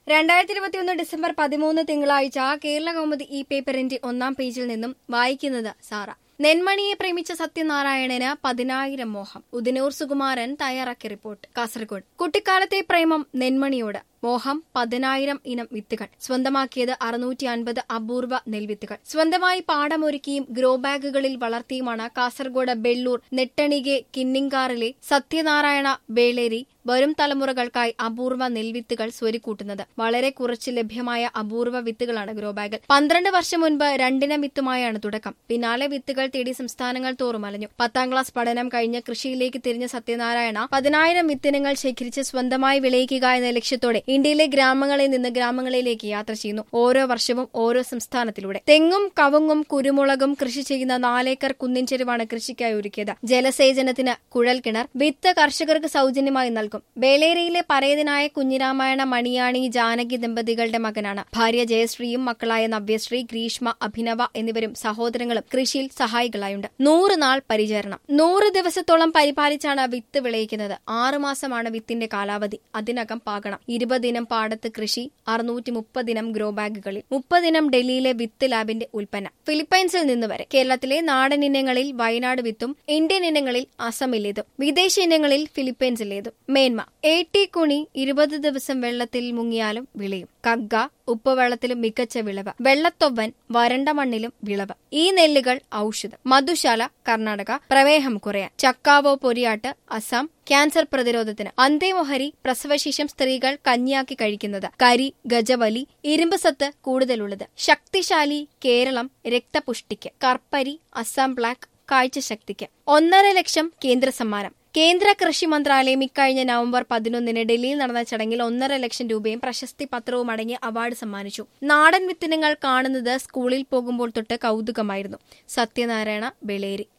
രണ്ടായിരത്തി ഇരുപത്തിയൊന്ന് ഡിസംബർ പതിമൂന്ന് തിങ്കളാഴ്ച കേരള കൗമുദി ഈ പേപ്പറിന്റെ ഒന്നാം പേജിൽ നിന്നും വായിക്കുന്നത് സാറ നെന്മണിയെ പ്രേമിച്ച സത്യനാരായണന് പതിനായിരം മോഹം ഉദിനൂർ സുകുമാരൻ തയ്യാറാക്കിയ റിപ്പോർട്ട് കാസർഗോഡ് കുട്ടിക്കാലത്തെ പ്രേമം നെന്മണിയോട് മോഹം പതിനായിരം ഇനം വിത്തുകൾ സ്വന്തമാക്കിയത് അറുന്നൂറ്റി അൻപത് അപൂർവ നെൽവിത്തുകൾ സ്വന്തമായി പാടമൊരുക്കിയും ഗ്രോ ബാഗുകളിൽ വളർത്തിയുമാണ് കാസർഗോഡ് ബെള്ളൂർ നെട്ടണികെ കിന്നിങ്കാറിലെ സത്യനാരായണ വേളേരി വരും തലമുറകൾക്കായി അപൂർവ നെൽവിത്തുകൾ സ്വരുക്കൂട്ടുന്നത് വളരെ കുറച്ച് ലഭ്യമായ അപൂർവ വിത്തുകളാണ് ഗ്രോ ബാഗിൽ പന്ത്രണ്ട് വർഷം മുൻപ് രണ്ടിനം വിത്തുമായാണ് തുടക്കം പിന്നാലെ വിത്തുകൾ തേടി സംസ്ഥാനങ്ങൾ തോറും അലഞ്ഞു പത്താം ക്ലാസ് പഠനം കഴിഞ്ഞ് കൃഷിയിലേക്ക് തിരിഞ്ഞ സത്യനാരായണ പതിനായിരം വിത്തിനങ്ങൾ ശേഖരിച്ച് സ്വന്തമായി വിളയിക്കുക എന്ന ലക്ഷ്യത്തോടെ ഇന്ത്യയിലെ ഗ്രാമങ്ങളിൽ നിന്ന് ഗ്രാമങ്ങളിലേക്ക് യാത്ര ചെയ്യുന്നു ഓരോ വർഷവും ഓരോ സംസ്ഥാനത്തിലൂടെ തെങ്ങും കവുങ്ങും കുരുമുളകും കൃഷി ചെയ്യുന്ന നാലേക്കർ കുന്നിൻ ചെരുവാണ് കൃഷിക്കായി ഒരുക്കിയത് ജലസേചനത്തിന് കുഴൽ കിണർ വിത്ത് കർഷകർക്ക് സൗജന്യമായി നൽകും ബേലേരിയിലെ പരേതനായ കുഞ്ഞിരാമായണ മണിയാണി ജാനകി ദമ്പതികളുടെ മകനാണ് ഭാര്യ ജയശ്രീയും മക്കളായ നവ്യശ്രീ ഗ്രീഷ്മ അഭിനവ എന്നിവരും സഹോദരങ്ങളും കൃഷിയിൽ സഹായികളായുണ്ട് നൂറ് നാൾ പരിചരണം നൂറ് ദിവസത്തോളം പരിപാലിച്ചാണ് വിത്ത് വിളയിക്കുന്നത് ആറുമാസമാണ് വിത്തിന്റെ കാലാവധി അതിനകം പാകണം ഇരുപതിനം പാടത്ത് കൃഷി അറുന്നൂറ്റി മുപ്പതിനം ഗ്രോ ബാഗുകളിൽ മുപ്പതിനം ഡൽഹിയിലെ വിത്ത് ലാബിന്റെ ഉൽപ്പന്നം ഫിലിപ്പൈൻസിൽ നിന്ന് വരെ കേരളത്തിലെ നാടൻ ഇനങ്ങളിൽ വയനാട് വിത്തും ഇന്ത്യൻ ഇനങ്ങളിൽ അസമിലേതും വിദേശ ഇനങ്ങളിൽ ഫിലിപ്പൈൻസിലേതും മേന്മ ഏട്ടി കുണി ഇരുപത് ദിവസം വെള്ളത്തിൽ മുങ്ങിയാലും വിളയും കഗ്ഗ ഉപ്പുവെള്ളത്തിലും മികച്ച വിളവ് വെള്ളത്തൊവ്വൻ വരണ്ട മണ്ണിലും വിളവ് ഈ നെല്ലുകൾ ഔഷധം മധുശാല കർണാടക പ്രമേഹം കുറയാൻ ചക്കാവോ പൊരിയാട്ട് അസം ക്യാൻസർ പ്രതിരോധത്തിന് അന്തേമൊഹരി പ്രസവശേഷം സ്ത്രീകൾ കഞ്ഞിയാക്കി കഴിക്കുന്നത് കരി ഗജവലി ഇരുമ്പ് സത്ത് കൂടുതലുള്ളത് ശക്തിശാലി കേരളം രക്തപുഷ്ടിക്ക് കർപ്പരി അസം ബ്ലാക്ക് കാഴ്ചശക്തിക്ക് ഒന്നര ലക്ഷം കേന്ദ്ര സമ്മാനം കേന്ദ്ര കൃഷി മന്ത്രാലയം ഇക്കഴിഞ്ഞ നവംബർ പതിനൊന്നിന് ഡൽഹിയിൽ നടന്ന ചടങ്ങിൽ ഒന്നര ലക്ഷം രൂപയും പ്രശസ്തി പത്രവും അടങ്ങിയ അവാർഡ് സമ്മാനിച്ചു നാടൻ വിത്തിനങ്ങൾ കാണുന്നത് സ്കൂളിൽ പോകുമ്പോൾ തൊട്ട് കൗതുകമായിരുന്നു സത്യനാരായണ ബെളേരി